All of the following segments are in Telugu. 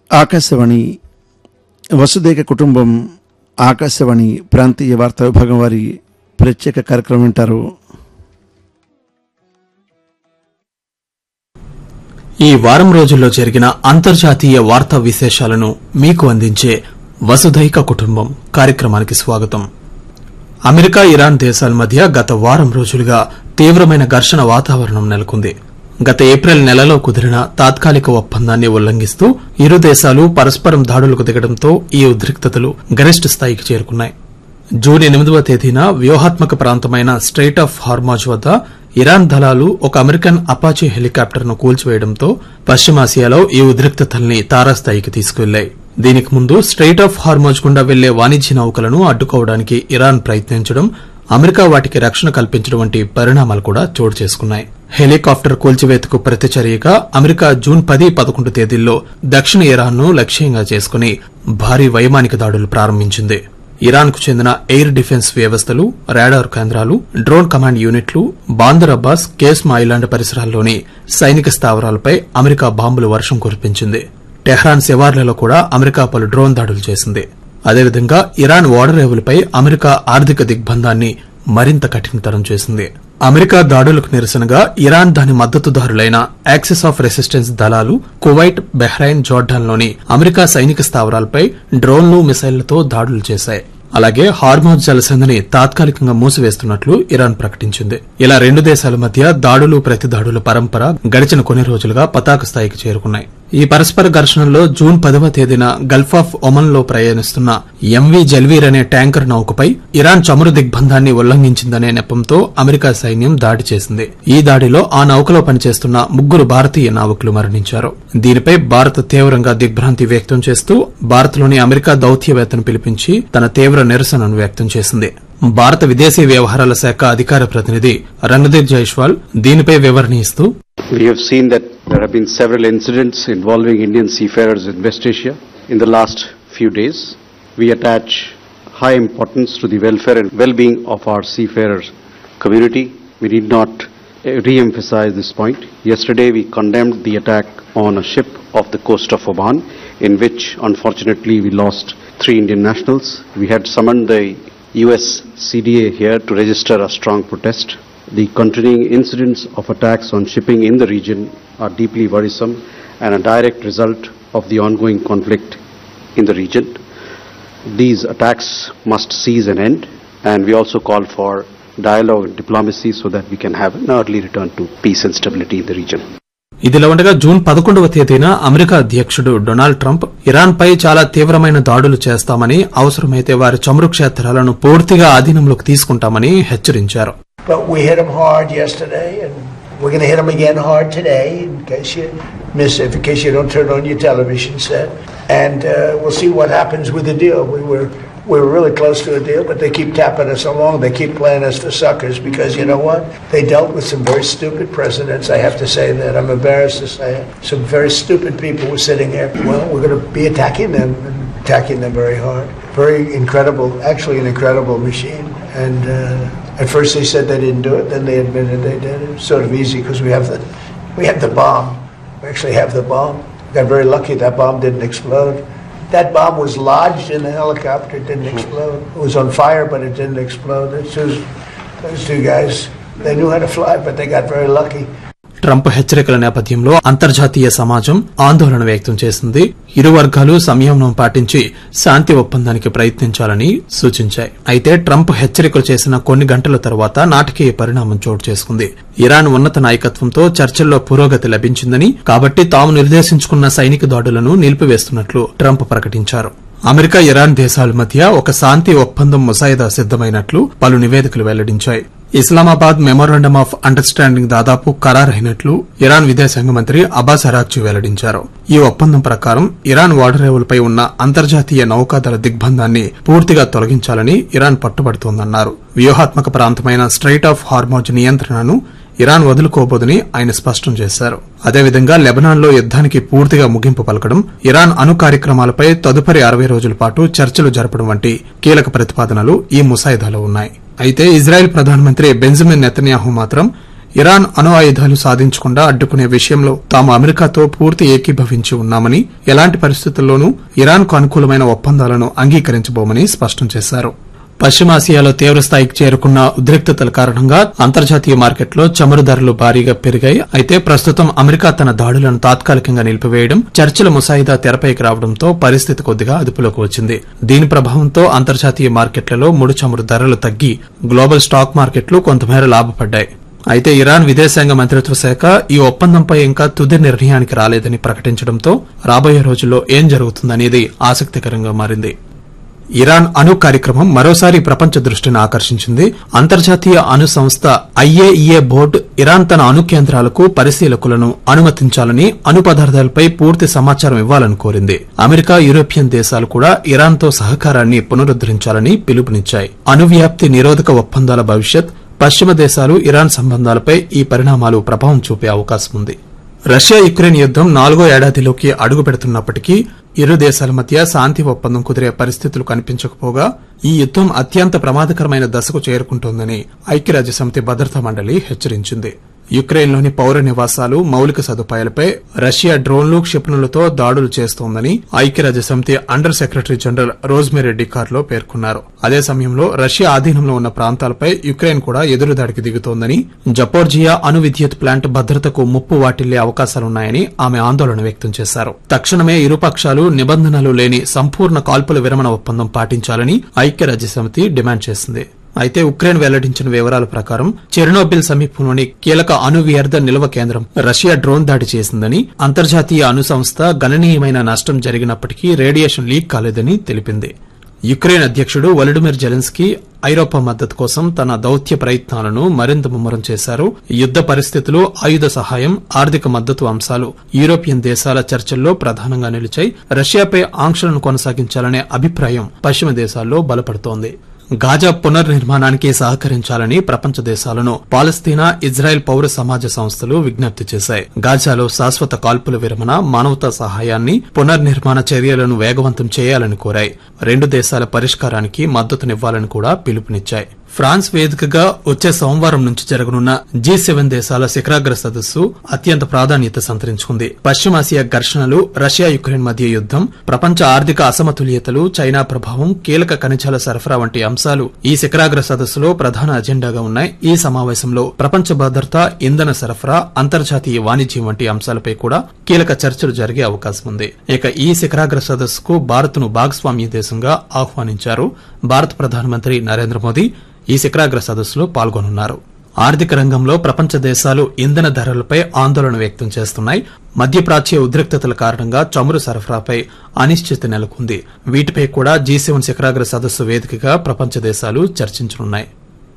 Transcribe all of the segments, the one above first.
ఆకాశవాణి వసుదేక కుటుంబం ఆకాశవాణి ప్రాంతీయ వార్తా విభాగం వారి ప్రత్యేక కార్యక్రమం వింటారు ఈ వారం రోజుల్లో జరిగిన అంతర్జాతీయ వార్తా విశేషాలను మీకు అందించే వసుధైక కుటుంబం కార్యక్రమానికి స్వాగతం అమెరికా ఇరాన్ దేశాల మధ్య గత వారం రోజులుగా తీవ్రమైన ఘర్షణ వాతావరణం నెలకొంది గత ఏప్రిల్ నెలలో కుదిరిన తాత్కాలిక ఒప్పందాన్ని ఉల్లంఘిస్తూ ఇరు దేశాలు పరస్పరం దాడులకు దిగడంతో ఈ ఉద్రిక్తతలు గరిష్ట స్థాయికి చేరుకున్నాయి జూన్ ఎనిమిదవ తేదీన వ్యూహాత్మక ప్రాంతమైన స్ట్రైట్ ఆఫ్ హార్మాజ్ వద్ద ఇరాన్ దళాలు ఒక అమెరికన్ అపాచీ హెలికాప్టర్ను కూల్చివేయడంతో పశ్చిమాసియాలో ఈ ఉద్రిక్తతల్ని తారాస్థాయికి తీసుకువెళ్లాయి దీనికి ముందు స్ట్రైట్ ఆఫ్ హార్మోజ్ గుండా వెళ్లే వాణిజ్య నౌకలను అడ్డుకోవడానికి ఇరాన్ ప్రయత్నించడం అమెరికా వాటికి రక్షణ కల్పించడం వంటి పరిణామాలు కూడా చోటు చేసుకున్నాయి హెలికాప్టర్ కూల్చివేతకు ప్రతిచర్యగా అమెరికా జూన్ పది పదకొండు తేదీల్లో దక్షిణ ఇరాన్ను లక్ష్యంగా చేసుకుని భారీ వైమానిక దాడులు ప్రారంభించింది ఇరాన్కు చెందిన ఎయిర్ డిఫెన్స్ వ్యవస్థలు రాడార్ కేంద్రాలు డ్రోన్ కమాండ్ యూనిట్లు బాందర్ అబ్బాస్ కేస్మా ఐలాండ్ పరిసరాల్లోని సైనిక స్థావరాలపై అమెరికా బాంబులు వర్షం కురిపించింది టెహ్రాన్ శివార్లలో కూడా అమెరికా పలు డ్రోన్ దాడులు చేసింది అదేవిధంగా ఇరాన్ ఓడరేవులపై అమెరికా ఆర్థిక దిగ్బంధాన్ని మరింత కఠినతరం చేసింది అమెరికా దాడులకు నిరసనగా ఇరాన్ దాని మద్దతుదారులైన యాక్సిస్ ఆఫ్ రెసిస్టెన్స్ దళాలు కువైట్ బెహ్రైన్ జోర్డాన్లోని అమెరికా సైనిక స్థావరాలపై డ్రోన్లు మిసైళ్లతో దాడులు చేశాయి అలాగే హార్మోజ్ జలసంధిని తాత్కాలికంగా మూసివేస్తున్నట్లు ఇరాన్ ప్రకటించింది ఇలా రెండు దేశాల మధ్య దాడులు ప్రతిదాడుల పరంపర గడిచిన కొన్ని రోజులుగా పతాక స్థాయికి చేరుకున్నాయి ఈ పరస్పర ఘర్షణలో జూన్ పదవ తేదీన గల్ఫ్ ఆఫ్ ఒమన్ లో ప్రయాణిస్తున్న ఎంవీ జల్వీర్ అనే ట్యాంకర్ నౌకపై ఇరాన్ చమురు దిగ్బంధాన్ని ఉల్లంఘించిందనే నెపంతో అమెరికా సైన్యం దాడి చేసింది ఈ దాడిలో ఆ నౌకలో పనిచేస్తున్న ముగ్గురు భారతీయ నావికులు మరణించారు దీనిపై భారత్ తీవ్రంగా దిగ్భ్రాంతి వ్యక్తం చేస్తూ భారత్లోని అమెరికా దౌత్యవేత్తను పిలిపించి తన తీవ్ర నిరసనను వ్యక్తం చేసింది భారత విదేశీ వ్యవహారాల శాఖ అధికార ప్రతినిధి రణదీప్ జైష్వాల్ దీనిపై వివరణ ఇస్తూ We have seen that there have been several incidents involving Indian seafarers in West Asia in the last few days. We attach high importance to the welfare and well-being of our seafarers community. We need not uh, re-emphasize this point. Yesterday we condemned the attack on a ship off the coast of Oman in which unfortunately we lost three Indian nationals. We had summoned the US CDA here to register a strong protest. The continuing incidents of attacks on shipping in the region are deeply worrisome and a direct result of the ongoing conflict in the region. These attacks must cease and end, and we also call for dialogue and diplomacy so that we can have an early return to peace and stability in the region. ఇదిలా ఉండగా జూన్ పదకొండవ తేదీన అమెరికా అధ్యక్షుడు డొనాల్డ్ ట్రంప్ ఇరాన్ పై చాలా తీవ్రమైన దాడులు చేస్తామని అవసరమైతే వారి చమురు క్షేత్రాలను పూర్తిగా ఆధీనంలోకి తీసుకుంటామని హెచ్చరించారు But we hit them hard yesterday, and we're going to hit them again hard today, in case you miss, if in case you don't turn on your television set. And uh, we'll see what happens with the deal. We were we were really close to a deal, but they keep tapping us along. They keep playing us for suckers because you know what? They dealt with some very stupid presidents. I have to say that. I'm embarrassed to say it. Some very stupid people were sitting here. Well, we're going to be attacking them and attacking them very hard. Very incredible, actually an incredible machine. And uh, at first they said they didn't do it, then they admitted they did. It was sort of easy because we have the we have the bomb. We actually have the bomb. Got very lucky that bomb didn't explode. That bomb was lodged in the helicopter. It didn't explode. It was on fire, but it didn't explode. It's just, those two guys, they knew how to fly, but they got very lucky. Trump హెచ్చరికల నేపథ్యంలో అంతర్జాతీయ సమాజం ఆందోళన వ్యక్తం చేసింది ఇరు వర్గాలు సంయమనం పాటించి శాంతి ఒప్పందానికి ప్రయత్నించాలని సూచించాయి అయితే ట్రంప్ హెచ్చరికలు చేసిన కొన్ని గంటల తర్వాత నాటకీయ పరిణామం చోటు చేసుకుంది ఇరాన్ ఉన్నత నాయకత్వంతో చర్చల్లో పురోగతి లభించిందని కాబట్టి తాము నిర్దేశించుకున్న సైనిక దాడులను నిలిపివేస్తున్నట్లు ట్రంప్ ప్రకటించారు అమెరికా ఇరాన్ దేశాల మధ్య ఒక శాంతి ఒప్పందం ముసాయిదా సిద్దమైనట్లు పలు నివేదికలు వెల్లడించాయి ఇస్లామాబాద్ మెమోరాండమ్ ఆఫ్ అండర్స్టాండింగ్ దాదాపు ఖరారైనట్లు ఇరాన్ విదేశాంగ మంత్రి అబ్బాస్ అరాక్చి వెల్లడించారు ఈ ఒప్పందం ప్రకారం ఇరాన్ ఓడరేవులపై ఉన్న అంతర్జాతీయ నౌకాదళ దిగ్బంధాన్ని పూర్తిగా తొలగించాలని ఇరాన్ పట్టుబడుతోందన్నారు వ్యూహాత్మక ప్రాంతమైన స్ట్రైట్ ఆఫ్ హార్మోజ్ నియంత్రణను ఇరాన్ వదులుకోబోదని ఆయన స్పష్టం చేశారు అదేవిధంగా లెబనాన్లో యుద్దానికి పూర్తిగా ముగింపు పలకడం ఇరాన్ అణు కార్యక్రమాలపై తదుపరి అరవై రోజుల పాటు చర్చలు జరపడం వంటి కీలక ప్రతిపాదనలు ఈ ముసాయిదాలో ఉన్నాయి అయితే ఇజ్రాయెల్ ప్రధానమంత్రి బెంజమిన్ నెతన్యాహు మాత్రం ఇరాన్ అణు ఆయుధాలు సాధించకుండా అడ్డుకునే విషయంలో తాము అమెరికాతో పూర్తి ఏకీభవించి ఉన్నామని ఎలాంటి పరిస్థితుల్లోనూ ఇరాన్కు అనుకూలమైన ఒప్పందాలను అంగీకరించబోమని స్పష్టం చేశారు పశ్చిమాసియాలో తీవ్రస్థాయికి చేరుకున్న ఉద్రిక్తతల కారణంగా అంతర్జాతీయ మార్కెట్లో చమురు ధరలు భారీగా పెరిగాయి అయితే ప్రస్తుతం అమెరికా తన దాడులను తాత్కాలికంగా నిలిపివేయడం చర్చల ముసాయిదా తెరపైకి రావడంతో పరిస్థితి కొద్దిగా అదుపులోకి వచ్చింది దీని ప్రభావంతో అంతర్జాతీయ మార్కెట్లలో ముడి చమురు ధరలు తగ్గి గ్లోబల్ స్టాక్ మార్కెట్లు కొంతమేర లాభపడ్డాయి అయితే ఇరాన్ విదేశాంగ మంత్రిత్వ శాఖ ఈ ఒప్పందంపై ఇంకా తుది నిర్ణయానికి రాలేదని ప్రకటించడంతో రాబోయే రోజుల్లో ఏం జరుగుతుందనేది ఆసక్తికరంగా మారింది ఇరాన్ అణు కార్యక్రమం మరోసారి ప్రపంచ దృష్టిని ఆకర్షించింది అంతర్జాతీయ అణు సంస్థ ఐఏఈఏ బోర్డు ఇరాన్ తన అణు కేంద్రాలకు పరిశీలకులను అనుమతించాలని అణు పదార్థాలపై పూర్తి సమాచారం ఇవ్వాలని కోరింది అమెరికా యూరోపియన్ దేశాలు కూడా ఇరాన్తో సహకారాన్ని పునరుద్దరించాలని పిలుపునిచ్చాయి అణు వ్యాప్తి నిరోధక ఒప్పందాల భవిష్యత్ పశ్చిమ దేశాలు ఇరాన్ సంబంధాలపై ఈ పరిణామాలు ప్రభావం చూపే అవకాశం ఉంది రష్యా యుక్రెయిన్ యుద్దం నాలుగో ఏడాదిలోకి అడుగు పెడుతున్నప్పటికీ ఇరు దేశాల మధ్య శాంతి ఒప్పందం కుదిరే పరిస్థితులు కనిపించకపోగా ఈ యుద్దం అత్యంత ప్రమాదకరమైన దశకు చేరుకుంటోందని ఐక్యరాజ్యసమితి భద్రతా మండలి హెచ్చరించింది యుక్రెయిన్లోని పౌర నివాసాలు మౌలిక సదుపాయాలపై రష్యా డ్రోన్లు క్షిపణులతో దాడులు చేస్తోందని ఐక్యరాజ్యసమితి under secretary general Rosemary DiCarlo పేర్కొన్నారు అదే సమయంలో రష్యా ఆధీనంలో ఉన్న ప్రాంతాలపై యుక్రెయిన్ కూడా ఎదురుదాడికి దిగుతోందని జపోర్జియా అణు విద్యుత్ ప్లాంట్ భద్రతకు ముప్పు వాటిల్లే అవకాశాలున్నాయని ఆమె ఆందోళన వ్యక్తం చేశారు తక్షణమే ఇరుపక్షాలు నిబంధనలు లేని సంపూర్ణ కాల్పుల విరమణ ఒప్పందం పాటించాలని ఐక్యరాజ్యసమితి డిమాండ్ చేసింది అయితే ఉక్రెయిన్ వెల్లడించిన వివరాల ప్రకారం చెర్నోబిల్ సమీపంలోని కీలక అణు వ్యర్థ నిల్వ కేంద్రం రష్యా డ్రోన్ దాడి చేసిందని అంతర్జాతీయ అణు సంస్థ గణనీయమైన నష్టం జరిగినప్పటికీ రేడియేషన్ లీక్ కాలేదని తెలిపింది యుక్రెయిన్ అధ్యక్షుడు వొలడిమిర్ జెలెన్స్కీ ఐరోపా మద్దతు కోసం తన దౌత్య ప్రయత్నాలను మరింత ముమ్మరం చేశారు యుద్ద పరిస్థితులు ఆయుధ సహాయం ఆర్థిక మద్దతు అంశాలు యూరోపియన్ దేశాల చర్చల్లో ప్రధానంగా నిలిచాయి రష్యాపై ఆంక్షలను కొనసాగించాలనే అభిప్రాయం పశ్చిమ దేశాల్లో బలపడుతోంది గాజా పునర్నిర్మాణానికి సహకరించాలని ప్రపంచ దేశాలను పాలస్తీనా ఇజ్రాయెల్ పౌర సమాజ సంస్థలు విజ్ఞప్తి చేశాయి గాజాలో శాశ్వత కాల్పుల విరమణ మానవతా సహాయాన్ని పునర్నిర్మాణ చర్యలను వేగవంతం చేయాలని కోరాయి రెండు దేశాల పరిష్కారానికి మద్దతునివ్వాలని కూడా పిలుపునిచ్చాయి ఫ్రాన్స్ వేదికగా వచ్చే సోమవారం నుంచి జరగనున్న జీ సెవెన్ దేశాల శిఖరాగ్ర సదస్సు అత్యంత ప్రాధాన్యత సంతరించుకుంది పశ్చిమాసియా ఘర్షణలు రష్యా యుక్రెయిన్ మధ్య యుద్దం ప్రపంచ ఆర్థిక అసమతుల్యతలు చైనా ప్రభావం కీలక ఖనిజాల సరఫరా వంటి అంశాలు ఈ శిఖరాగ్ర సదస్సులో ప్రధాన అజెండాగా ఉన్నాయి ఈ సమావేశంలో ప్రపంచ భద్రత ఇంధన సరఫరా అంతర్జాతీయ వాణిజ్యం వంటి అంశాలపై కూడా కీలక చర్చలు జరిగే అవకాశం ఉంది ఇక ఈ శిఖరాగ్ర సదస్సుకు భారత్ను భాగస్వామ్య దేశంగా ఆహ్వానించారు భారత ప్రధానమంత్రి నరేంద్ర మోదీ ఈ శిఖరాగ్ర సదస్సులో పాల్గొనున్నారు ఆర్థిక రంగంలో ప్రపంచ దేశాలు ఇంధన ధరలపై ఆందోళన వ్యక్తం చేస్తున్నాయి మధ్యప్రాచ్య ఉద్రిక్తతల కారణంగా చమురు సరఫరాపై అనిశ్చితి నెలకొంది వీటిపై కూడా జీ సెవెన్ శిఖరాగ్ర సదస్సు వేదికగా ప్రపంచ దేశాలు చర్చించనున్నాయి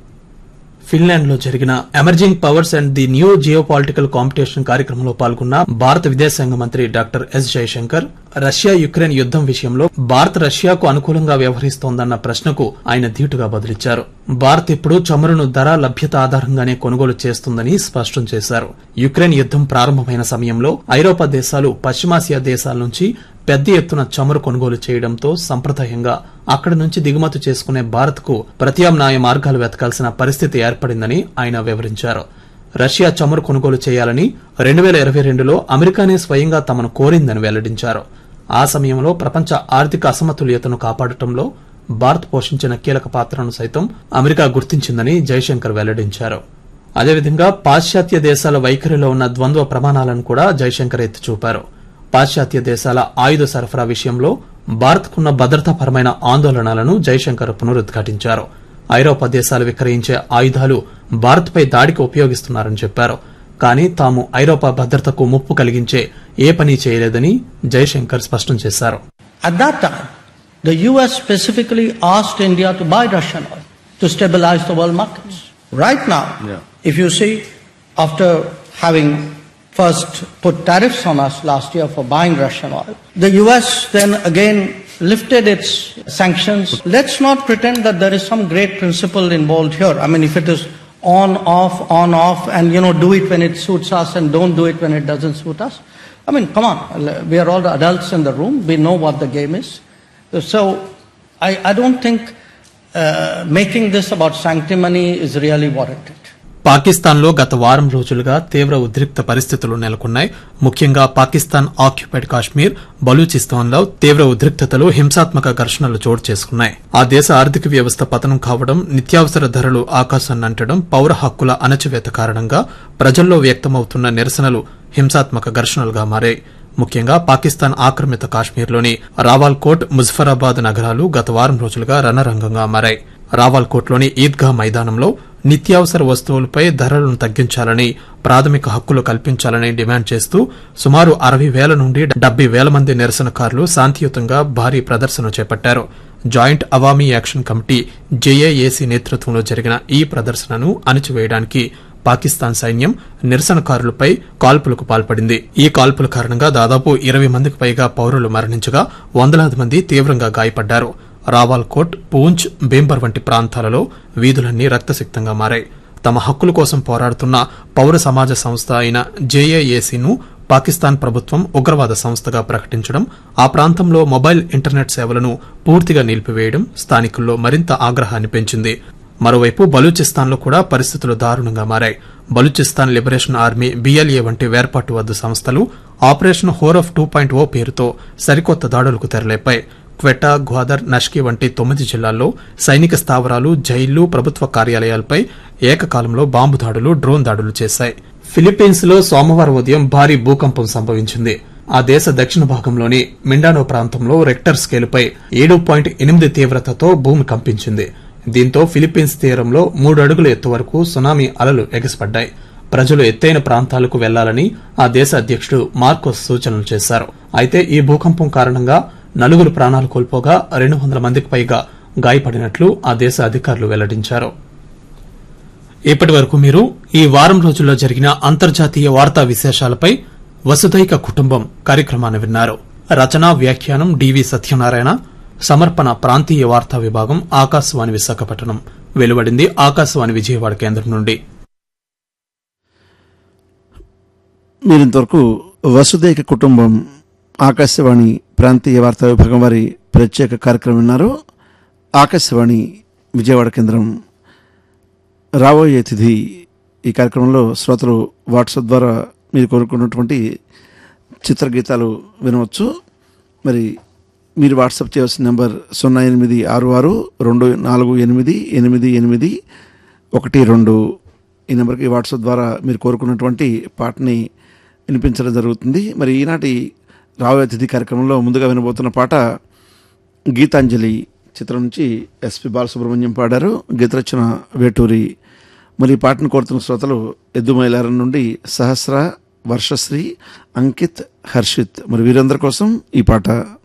ఫిన్లాండ్ లో జరిగిన emerging powers and the new geo political competition కార్యక్రమంలో పాల్గొన్న భారత విదేశాంగ మంత్రి doctor S Jaishankar Russia Ukraine యుద్దం విషయంలో భారత్ రష్యాకు అనుకూలంగా వ్యవహరిస్తోందన్న ప్రశ్నకు ఆయన ధీటుగా బదులిచ్చారు భారత్ ఇప్పుడు చమురును ధర లభ్యత ఆధారంగానే కొనుగోలు చేస్తుందని స్పష్టం చేశారు యుక్రెయిన్ యుద్దం ప్రారంభమైన సమయంలో ఐరోపా దేశాలు పశ్చిమాసియా దేశాల నుంచి పెద్ద ఎత్తున చమురు కొనుగోలు చేయడంతో సంప్రదాయంగా అక్కడి నుంచి దిగుమతి చేసుకునే భారత్కు ప్రత్యామ్నాయ మార్గాలు వెతకాల్సిన పరిస్థితి ఏర్పడిందని ఆయన వివరించారు రష్యా చమురు కొనుగోలు చేయాలని రెండు వేల ఇరవై రెండులో అమెరికానే స్వయంగా తమను కోరిందని వెల్లడించారు ఆ సమయంలో ప్రపంచ ఆర్థిక అసమతుల్యతను కాపాడటంలో భారత్ పోషించిన కీలక పాత్రను సైతం అమెరికా గుర్తించిందని జైశంకర్ వెల్లడించారు అదేవిధంగా పాశ్చాత్య దేశాల వైఖరిలో ఉన్న ద్వంద్వ ప్రమాణాలను కూడా జైశంకర్ ఎత్తి చూపారు పాశ్చాత్య దేశాల ఆయుధ సరఫరా విషయంలో భారత్కున్న భద్రతాపరమైన ఆందోళనలను జైశంకర్ పునరుద్ఘాటించారు ఐరోపా దేశాలు విక్రయించే ఆయుధాలు భారత్పై దాడికి ఉపయోగిస్తున్నారని చెప్పారు కానీ తాము ఐరోపా భద్రతకు ముప్పు కలిగించే ఏ పని చేయలేదని జైశంకర్ స్పష్టం చేశారు At that time, the US specifically asked India to buy Russian oil to stabilize the world markets. Right now, if you see, after having first put tariffs on us last year for buying Russian oil, the US then again lifted its sanctions. Let's not pretend that there is some great principle involved here. I mean, if it is on, off, on, off, and you know, do it when it suits us and don't do it when it doesn't suit us. I mean, come on, we are all the adults in the room. We know what the game is. So, I, I don't think uh, making this about sanctimony is really warranted. పాకిస్తాన్లో గత వారం రోజులుగా తీవ్ర ఉద్రిక్త పరిస్థితులు నెలకొన్నాయి ముఖ్యంగా పాకిస్తాన్ ఆక్యుపైడ్ కాశ్మీర్ బలూచిస్తాన్లో తీవ్ర ఉద్రిక్తతలు హింసాత్మక ఘర్షణలు చోటు చేసుకున్నాయి ఆ దేశ ఆర్థిక వ్యవస్థ పతనం కావడం నిత్యావసర ధరలు ఆకాశాన్నంటడం పౌర హక్కుల అణచివేత కారణంగా ప్రజల్లో వ్యక్తమవుతున్న నిరసనలు హింసాత్మక ఘర్షణలుగా మారాయి ముఖ్యంగా పాకిస్తాన్ ఆక్రమిత కాశ్మీర్లోని రావాల్కోట్ ముజఫరాబాద్ నగరాలు గత వారం రోజులుగా రణరంగంగా మారాయి రావాల్కోట్లోని ఈద్గా మైదానంలో నిత్యావసర వస్తువులపై ధరలను తగ్గించాలని ప్రాథమిక హక్కులు కల్పించాలని డిమాండ్ చేస్తూ సుమారు అరవై వేల నుండి డెబ్బై వేల మంది నిరసనకారులు శాంతియుతంగా భారీ ప్రదర్శన చేపట్టారు joint Awami action committee JAAC నేతృత్వంలో జరిగిన ఈ ప్రదర్శనను అణచివేయడానికి పాకిస్తాన్ సైన్యం నిరసనకారులపై కాల్పులకు పాల్పడింది ఈ కాల్పుల కారణంగా దాదాపు ఇరవై మందికి పైగా పౌరులు మరణించగా వందలాది మంది తీవ్రంగా గాయపడ్డారు రావాల్కోట్ పూంచ్ బేంబర్ వంటి ప్రాంతాలలో వీధులన్నీ రక్తసిక్తంగా మారాయి తమ హక్కుల కోసం పోరాడుతున్న పౌర సమాజ సంస్థ అయిన జేఏఏసీను పాకిస్తాన్ ప్రభుత్వం ఉగ్రవాద సంస్థగా ప్రకటించడం ఆ ప్రాంతంలో మొబైల్ ఇంటర్నెట్ సేవలను పూర్తిగా నిలిపివేయడం స్థానికుల్లో మరింత ఆగ్రహాన్ని పెంచింది మరోవైపు బలూచిస్తాన్లో కూడా పరిస్థితులు దారుణంగా మారాయి బలూచిస్తాన్ లిబరేషన్ ఆర్మీ బీఎల్ఏ వంటి వేర్పాటువద్దు సంస్థలు operation Herof two point O పేరుతో సరికొత్త దాడులకు తెరలేపాయి క్వెటా గ్వాదర్ నష్కి వంటి తొమ్మిది జిల్లాల్లో సైనిక స్థావరాలు జైళ్లు ప్రభుత్వ కార్యాలయాలపై ఏకకాలంలో బాంబు దాడులు డ్రోన్ దాడులు చేశాయి ఫిలిప్పీన్స్ లో సోమవారం ఉదయం భారీ భూకంపం సంభవించింది ఆ దేశ దక్షిణ భాగంలోని మిండానో ప్రాంతంలో రెక్టర్ స్కేలుపై ఏడు పాయింట్ ఎనిమిది తీవ్రతతో భూమి కంపించింది దీంతో ఫిలిప్పీన్స్ తీరంలో మూడు అడుగుల ఎత్తు వరకు సునామీ అలలు ఎగసిపడ్డాయి ప్రజలు ఎత్తైన ప్రాంతాలకు వెళ్లాలని ఆ దేశ అధ్యక్షుడు మార్కోస్ సూచనలు చేశారు అయితే ఈ భూకంపం కారణంగా నలుగురు ప్రాణాలు కోల్పోగా రెండు వందల మందికి పైగా గాయపడినట్లు ఆ దేశ అధికారులు వెల్లడించారు ఇప్పటి వరకు మీరు ఈ వారం రోజుల్లో జరిగిన అంతర్జాతీయ వార్తా విశేషాలపై వసుధైక కుటుంబం కార్యక్రమాన్ని విన్నారు రచనా వ్యాఖ్యానం డివి సత్యనారాయణ సమర్పణ ప్రాంతీయ వార్తా విభాగం ఆకాశవాణి విశాఖపట్నం వెలువడింది ఆకాశవాణి విజయవాడ కేంద్రం నుండి మీరింతవరకు వసుదైక కుటుంబం ఆకాశవాణి ప్రాంతీయ వార్తా విభాగం వారి ప్రత్యేక కార్యక్రమం విన్నారు ఆకాశవాణి విజయవాడ కేంద్రం రాబోయే తిథి ఈ కార్యక్రమంలో శ్రోతలు వాట్సాప్ ద్వారా మీరు కోరుకున్నటువంటి చిత్రగీతాలు వినవచ్చు మరి మీరు వాట్సాప్ చేయవలసిన నెంబర్ సున్నా ఎనిమిది ఆరు ఆరు రెండు నాలుగు ఎనిమిది ఎనిమిది ఎనిమిది ఒకటి రెండు ఈ నెంబర్కి వాట్సాప్ ద్వారా మీరు కోరుకున్నటువంటి పాటని వినిపించడం జరుగుతుంది మరి ఈనాటి రాబోయే తిథి కార్యక్రమంలో ముందుగా వినబోతున్న పాట గీతాంజలి చిత్రం నుంచి ఎస్పి బాలసుబ్రహ్మణ్యం పాడారు గీతరచన వేటూరి మరి ఈ పాటను కోరుతున్న శ్రోతలు ఎద్దు మైలారం నుండి సహస్ర వర్షశ్రీ అంకిత్ హర్షిత్ మరి వీరందరి కోసం ఈ పాట